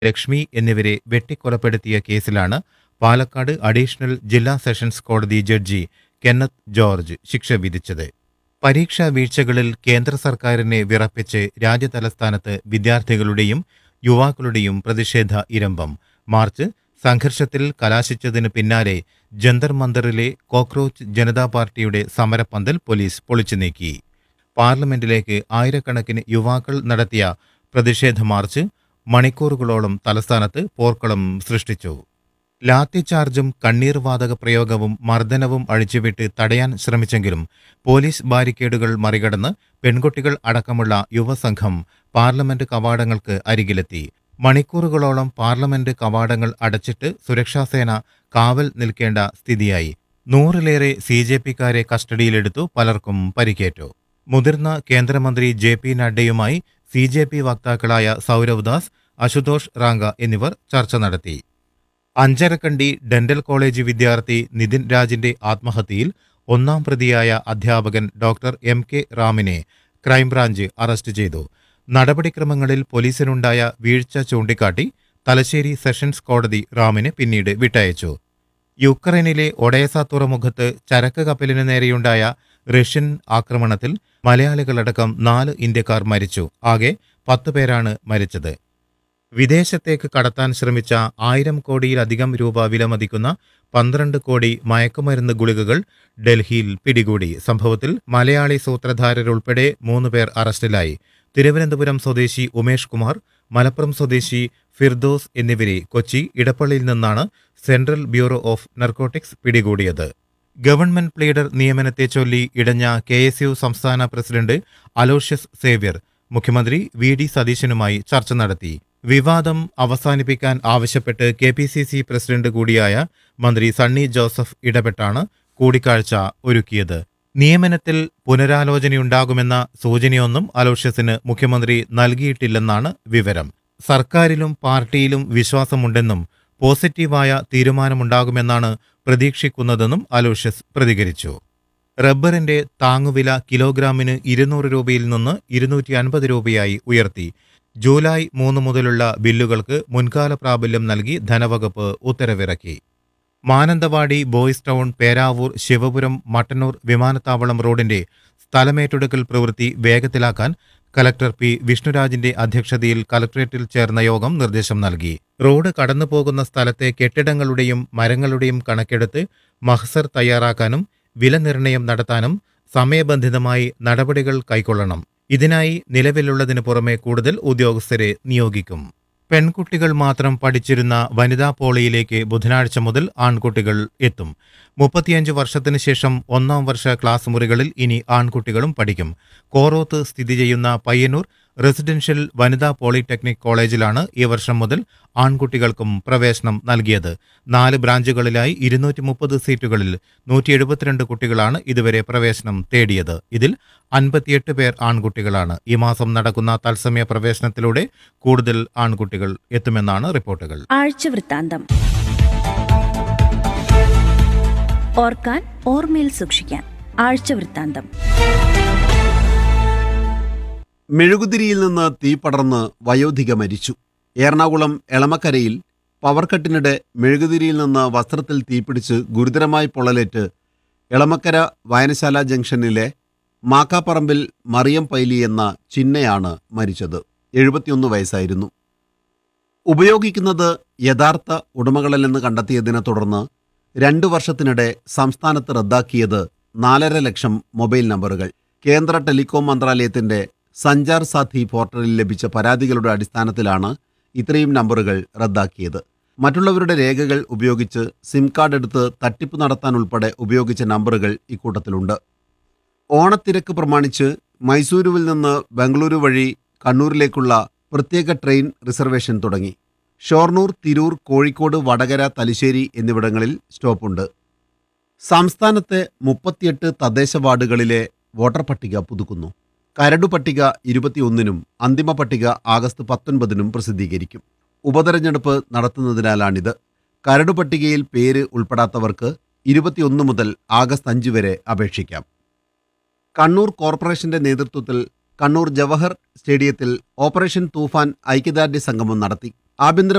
ലക്ഷ്മി എന്നിവരെ വെട്ടിക്കൊലപ്പെടുത്തിയ കേസിലാണ് പാലക്കാട് അഡീഷണൽ ജില്ലാ സെഷൻസ് കോടതി ജഡ്ജി കെന്നത്ത് ജോർജ് ശിക്ഷ വിധിച്ചത് പരീക്ഷാ വീഴ്ചകളിൽ കേന്ദ്ര സർക്കാരിനെ വിറപ്പിച്ച് രാജ്യതലസ്ഥാനത്ത് വിദ്യാർത്ഥികളുടെയും യുവാക്കളുടെയും പ്രതിഷേധ ഇരമ്പം മാർച്ച് സംഘർഷത്തിൽ കലാശിച്ചതിന് പിന്നാലെ ജന്തർ മന്ദറിലെ കോക്രോച്ച് ജനതാ പാർട്ടിയുടെ സമരപ്പന്തൽ പോലീസ് പൊളിച്ചു നീക്കി പാർലമെന്റിലേക്ക് ആയിരക്കണക്കിന് യുവാക്കൾ നടത്തിയ പ്രതിഷേധ മാർച്ച് മണിക്കൂറുകളോളം തലസ്ഥാനത്ത് പോർക്കളം സൃഷ്ടിച്ചു ലാത്തിചാർജും കണ്ണീർ വാതക പ്രയോഗവും മർദ്ദനവും അഴിച്ചുവിട്ട് തടയാൻ ശ്രമിച്ചെങ്കിലും പോലീസ് ബാരിക്കേഡുകൾ മറികടന്ന് പെൺകുട്ടികൾ അടക്കമുള്ള യുവസംഘം പാർലമെന്റ് കവാടങ്ങൾക്ക് അരികിലെത്തി മണിക്കൂറുകളോളം പാർലമെന്റ് കവാടങ്ങൾ അടച്ചിട്ട് സുരക്ഷാസേന കാവൽ നിൽക്കേണ്ട സ്ഥിതിയായി നൂറിലേറെ സി ജെ പിക്കാരെ കസ്റ്റഡിയിലെടുത്തു പലർക്കും പരിക്കേറ്റു മുതിർന്ന കേന്ദ്രമന്ത്രി ജെ പി നഡ്ഡയുമായി സി ജെ പി വക്താക്കളായ സൗരവ് ദാസ് അശുതോഷ് റാങ്ക എന്നിവർ ചർച്ച നടത്തി അഞ്ചരക്കണ്ടി ഡെന്റൽ കോളേജ് വിദ്യാർത്ഥി നിതിൻ രാജിന്റെ ആത്മഹത്യയിൽ ഒന്നാം പ്രതിയായ അധ്യാപകൻ ഡോക്ടർ എം കെ റാമിനെ ക്രൈംബ്രാഞ്ച് അറസ്റ്റ് ചെയ്തു നടപടിക്രമങ്ങളിൽ പോലീസിനുണ്ടായ വീഴ്ച ചൂണ്ടിക്കാട്ടി തലശ്ശേരി സെഷൻസ് കോടതി റാമിനെ പിന്നീട് വിട്ടയച്ചു യുക്രൈനിലെ ഒഡേസ തുറമുഖത്ത് ചരക്ക് കപ്പലിന് നേരെയുണ്ടായ റഷ്യൻ ആക്രമണത്തിൽ മലയാളികളടക്കം നാല് ഇന്ത്യക്കാർ മരിച്ചു ആകെ പത്ത് പേരാണ് മരിച്ചത് വിദേശത്തേക്ക് കടത്താൻ ശ്രമിച്ച ആയിരം കോടിയിലധികം രൂപ വിലമതിക്കുന്ന പന്ത്രണ്ട് കോടി മയക്കുമരുന്ന് ഗുളികകൾ ഡൽഹിയിൽ പിടികൂടി സംഭവത്തിൽ മലയാളി സൂത്രധാരരുൾപ്പെടെ മൂന്ന് പേർ അറസ്റ്റിലായി തിരുവനന്തപുരം സ്വദേശി ഉമേഷ് കുമാർ മലപ്പുറം സ്വദേശി ഫിർദോസ് എന്നിവരെ കൊച്ചി ഇടപ്പള്ളിയിൽ നിന്നാണ് സെൻട്രൽ ബ്യൂറോ ഓഫ് നർക്കോട്ടിക്സ് പിടികൂടിയത് ഗവൺമെന്റ് പ്ലീഡർ നിയമനത്തെ ചൊല്ലി ഇടഞ്ഞ കെ എസ് യു സംസ്ഥാന പ്രസിഡന്റ് അലോഷ്യസ് സേവ്യർ മുഖ്യമന്ത്രി വി ഡി സതീശനുമായി ചർച്ച നടത്തി വിവാദം അവസാനിപ്പിക്കാൻ ആവശ്യപ്പെട്ട് K P C C president കൂടിയായ മന്ത്രി സണ്ണി ജോസഫ് ഇടപെട്ടാണ് കൂടിക്കാഴ്ച ഒരുക്കിയത് നിയമനത്തിൽ പുനരാലോചനയുണ്ടാകുമെന്ന സൂചനയൊന്നും അലോഷ്യസിന് മുഖ്യമന്ത്രി നൽകിയിട്ടില്ലെന്നാണ് വിവരം സർക്കാരിലും പാർട്ടിയിലും വിശ്വാസമുണ്ടെന്നും പോസിറ്റീവായ തീരുമാനമുണ്ടാകുമെന്നാണ് പ്രതീക്ഷിക്കുന്നതെന്നും അലോഷ്യസ് പ്രതികരിച്ചു റബ്ബറിന്റെ താങ്ങുവില കിലോഗ്രാമിന് ഇരുന്നൂറ് രൂപയിൽ നിന്ന് ഇരുന്നൂറ്റി അൻപത് രൂപയായി ഉയർത്തി ജൂലൈ മൂന്ന് മുതലുള്ള ബില്ലുകൾക്ക് മുൻകാല പ്രാബല്യം നൽകി ധനവകുപ്പ് ഉത്തരവിറക്കി മാനന്തവാടി ബോയ്സ് ടൗൺ പേരാവൂർ ശിവപുരം മട്ടന്നൂർ വിമാനത്താവളം റോഡിന്റെ സ്ഥലമേറ്റെടുക്കൽ പ്രവൃത്തി വേഗത്തിലാക്കാൻ കലക്ടർ പി വിഷ്ണുരാജിന്റെ അധ്യക്ഷതയിൽ കലക്ട്രേറ്റിൽ ചേർന്ന യോഗം നിർദ്ദേശം നൽകി റോഡ് കടന്നുപോകുന്ന സ്ഥലത്തെ കെട്ടിടങ്ങളുടെയും മരങ്ങളുടെയും കണക്കെടുത്ത് മഹസർ തയ്യാറാക്കാനും വില നിർണ്ണയം നടത്താനും സമയബന്ധിതമായി നടപടികൾ കൈക്കൊള്ളണം ഇതിനായി നിലവിലുള്ളതിനു പുറമെ കൂടുതൽ ഉദ്യോഗസ്ഥരെ നിയോഗിക്കും പെൺകുട്ടികൾ മാത്രം പഠിച്ചിരുന്ന വനിതാ പോളിയിലേക്ക് ബുധനാഴ്ച മുതൽ ആൺകുട്ടികൾ എത്തും മുപ്പത്തിയഞ്ച് വർഷത്തിന് ശേഷം ഒന്നാം വർഷ ക്ലാസ് മുറികളിൽ ഇനി ആൺകുട്ടികളും പഠിക്കും കോറോത്ത് സ്ഥിതി ചെയ്യുന്ന പയ്യന്നൂർ റെസിഡൻഷ്യൽ വനിതാ പോളിടെക്നിക് കോളേജിലാണ് ഈ വർഷം മുതൽ ആൺകുട്ടികൾക്കും പ്രവേശനം നൽകിയത് നാല് ബ്രാഞ്ചുകളിലായി ഇരുന്നൂറ്റി മുപ്പത് സീറ്റുകളിൽ നൂറ്റി എഴുപത്തിരണ്ട് കുട്ടികളാണ് ഇതുവരെ പ്രവേശനം തേടിയത് ഇതിൽ അൻപത്തിയെട്ട് പേർ ആൺകുട്ടികളാണ് ഈ മാസം നടക്കുന്ന തത്സമയ പ്രവേശനത്തിലൂടെ കൂടുതൽ ആൺകുട്ടികൾ എത്തുമെന്നാണ് റിപ്പോർട്ടുകൾ ആഴ്ചവൃത്താന്തം ഓർക്കാൻ ഓർമ്മയിൽ സൂക്ഷിക്കാൻ ആഴ്ചവൃത്താന്തം മെഴുകുതിരിയിൽ നിന്ന് തീ പടർന്ന് വയോധിക മരിച്ചു എറണാകുളം എളമക്കരയിൽ പവർ കട്ടിനിടെ മെഴുകുതിരിയിൽ നിന്ന് വസ്ത്രത്തിൽ തീപിടിച്ച് ഗുരുതരമായി പൊള്ളലേറ്റ് എളമക്കര വായനശാല ജംഗ്ഷനിലെ മാക്കാപ്പറമ്പിൽ മറിയം പൈലി എന്ന ചിന്നയാണ് മരിച്ചത് എഴുപത്തിയൊന്ന് വയസ്സായിരുന്നു ഉപയോഗിക്കുന്നത് യഥാർത്ഥ ഉടമകളല്ലെന്ന് കണ്ടെത്തിയതിനെ തുടർന്ന് രണ്ടു വർഷത്തിനിടെ സംസ്ഥാനത്ത് റദ്ദാക്കിയത് നാലര ലക്ഷം മൊബൈൽ നമ്പറുകൾ കേന്ദ്ര ടെലികോം മന്ത്രാലയത്തിന്റെ സഞ്ചാർ സാഥി പോർട്ടലിൽ ലഭിച്ച പരാതികളുടെ അടിസ്ഥാനത്തിലാണ് ഇത്രയും നമ്പറുകൾ റദ്ദാക്കിയത് മറ്റുള്ളവരുടെ രേഖകൾ ഉപയോഗിച്ച് സിം കാർഡ് എടുത്ത് തട്ടിപ്പ് നടത്താൻ ഉൾപ്പെടെ ഉപയോഗിച്ച നമ്പറുകൾ ഇക്കൂട്ടത്തിലുണ്ട് ഓണത്തിരക്ക് പ്രമാണിച്ച് മൈസൂരുവിൽ നിന്ന് ബംഗളൂരു വഴി കണ്ണൂരിലേക്കുള്ള പ്രത്യേക ട്രെയിൻ റിസർവേഷൻ തുടങ്ങി ഷൊർണൂർ തിരൂർ കോഴിക്കോട് വടകര തലശ്ശേരി എന്നിവിടങ്ങളിൽ സ്റ്റോപ്പുണ്ട് സംസ്ഥാനത്തെ മുപ്പത്തിയെട്ട് തദ്ദേശ വാർഡുകളിലെ വോട്ടർ പട്ടിക പുതുക്കുന്നു കരടു പട്ടിക ഇരുപത്തിയൊന്നിനും അന്തിമ പട്ടിക ആഗസ്റ്റ് പത്തൊൻപതിനും പ്രസിദ്ധീകരിക്കും ഉപതെരഞ്ഞെടുപ്പ് നടത്തുന്നതിനാലാണിത് കരടു പട്ടികയിൽ പേര് ഉൾപ്പെടാത്തവർക്ക് ഇരുപത്തിയൊന്ന് മുതൽ ആഗസ്റ്റ് അഞ്ച് വരെ അപേക്ഷിക്കാം കണ്ണൂർ കോർപ്പറേഷന്റെ നേതൃത്വത്തിൽ കണ്ണൂർ ജവഹർ സ്റ്റേഡിയത്തിൽ ഓപ്പറേഷൻ തൂഫാൻ ഐക്യദാർഢ്യ സംഗമം നടത്തി ആഭ്യന്തര